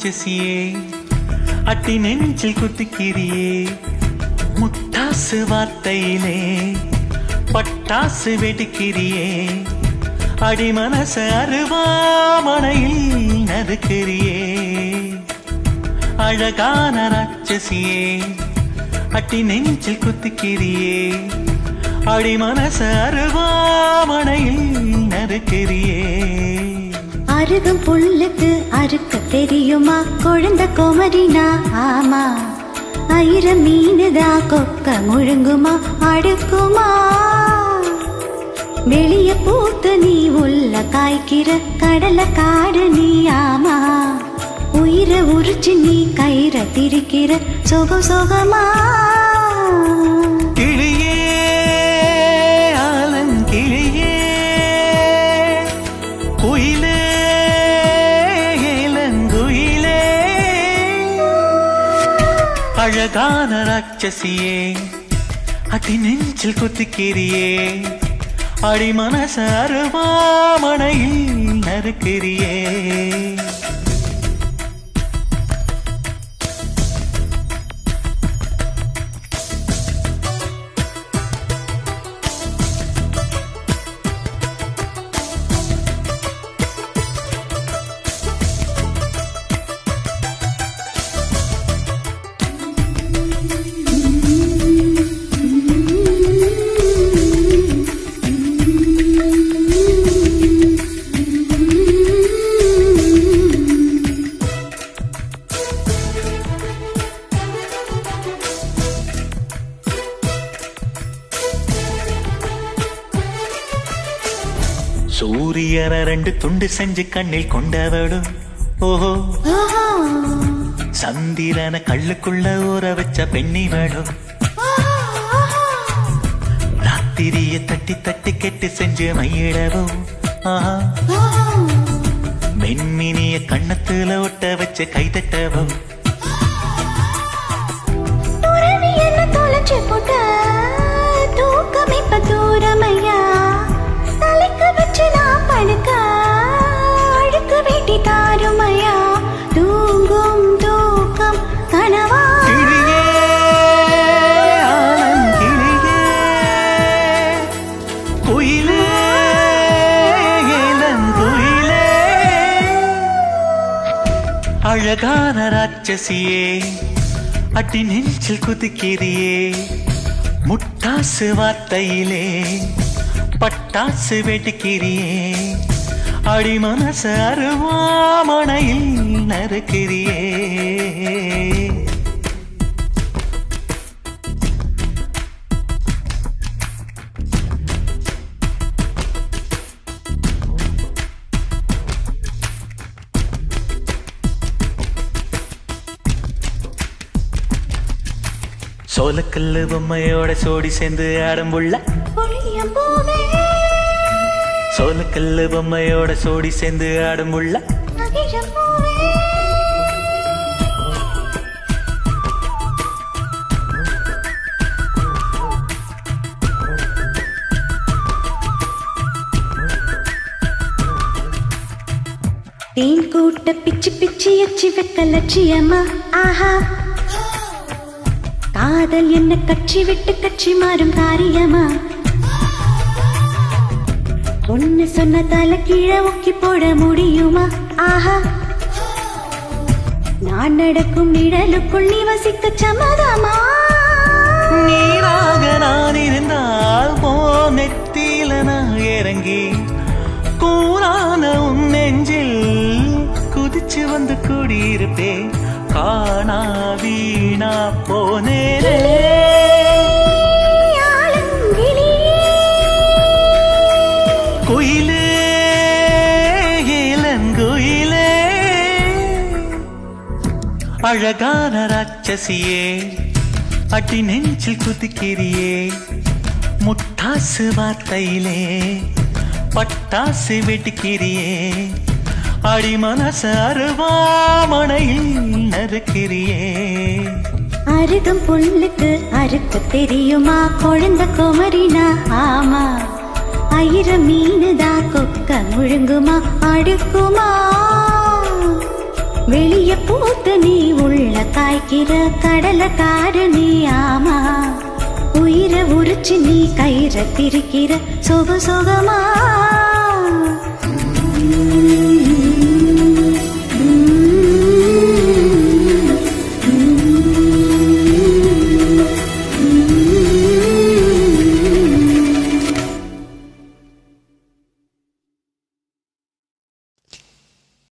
ராட்சசியே அட்டி நெஞ்சில் குத்திக்கிறியே முட்டாசு வார்த்தையிலே பட்டாசு வெடிக்கிறியே அடி மனச அருவாமனையில் நறுக்கிறியே அழகான ராட்சசியே அட்டி நெஞ்சில் குத்திக்கிறியே அடி மனச அருவாமனையில் நறுக்கிறியே அருகும் புல்லுக்கு அறுக்க தெரியுமா குழந்த குமரினா ஆமா ஆயிரம் மீனுதா கொக்க முழுங்குமா அடுக்குமா வெளிய பூத்து நீ உள்ள காய்க்கிற கடல காடு நீ ஆமா உயிரை உரிச்சு நீ கயிற திரிக்கிற சொகம் சொகமா கிளியே ஆலங்கிளியே குயிலே இளங்குயிலே அழகான ராட்சசியே அடி நெஞ்சில் குத்திக்கிறியே அடி மனச அருவாமனையில் நறுக்கிறியே சூரியன ரெண்டு துண்டு செஞ்சு கண்ணில் கொண்டவளும் ஓஹோ ஆஹா, சந்திரன கள்ளுக்குள்ள ஊற வச்ச பெண்ணிவளும் ஆஹா. ராத்திரிய தட்டி தட்டி கெட்டு செஞ்சு மையிடவும் ஆஹா மென்மினிய கண்ணத்துல ஒட்ட வச்ச கைதட்டவும் துறவி என்ன தொலைச்சு போட்ட தூக்கம் இப்ப தூரமையா தலைக்கு வச்சு நான் படுக்க அழுக்கு வேட்டி தாருமையா தூங்கும் தூக்கம் கனவா கிளியே ஆலங்கிளியே குயிலே இளங்குயிலே அழகான ராட்சசியே அடி நெஞ்சில் குதிக்கிறியே முட்டாசு வார்த்தையிலே பட்டாசு வெடிக்கிறியே அடி மனச அருவாமனையில் நறுக்கிறியே சோலக்கல்லு பொம்மையோட சோடி சேர்ந்து ஆடம்புள்ள பொழியம் பூவே சோலக்கல்லு பொம்மையோட சோடி சேர்ந்து ஆடம்புள்ள மகிழம் பூவே தேன் கூட்ட பிச்சு பிச்சு எச்சி வைக்க லட்சியமா ஆஹா காதல் என்ன கட்சி விட்டு கட்சி மாறும் காரியமா ஒன்னு சொன்ன தலை கீழே ஒக்கி போட முடியுமா ஆஹா நான் நடக்கும் நிழலுக்குள் நீ வசிக்க சம்மதமா நீராக நான் இருந்தால் போ நெத்தியில நான் இறங்கி கூறான உன் நெஞ்சில் குதிச்சு வந்து கூடியிருப்பேன் காணா வீணா போனேனே குயிலே இளங்குயிலே அழகான ராட்சசியே அடி நெஞ்சில் குதிக்கிறியே முட்டாசு வார்த்தையிலே பட்டாசு வெடிக்கிறியே அடி மனச அருவாமனையில் நறுக்கிறியே அருகம் புல்லுக்கு அறுக்க தெரியுமா குழந்த குமரினா ஆமா ஆயிரம் மீனுதா கொக்க முழுங்குமா அடுக்குமா வெளிய பூத்த நீ உள்ள காய்க்கிற கடலை காடு நீ ஆமா உயிரை உரிச்சு நீ கயிற திரிக்கிற சொக சொகமா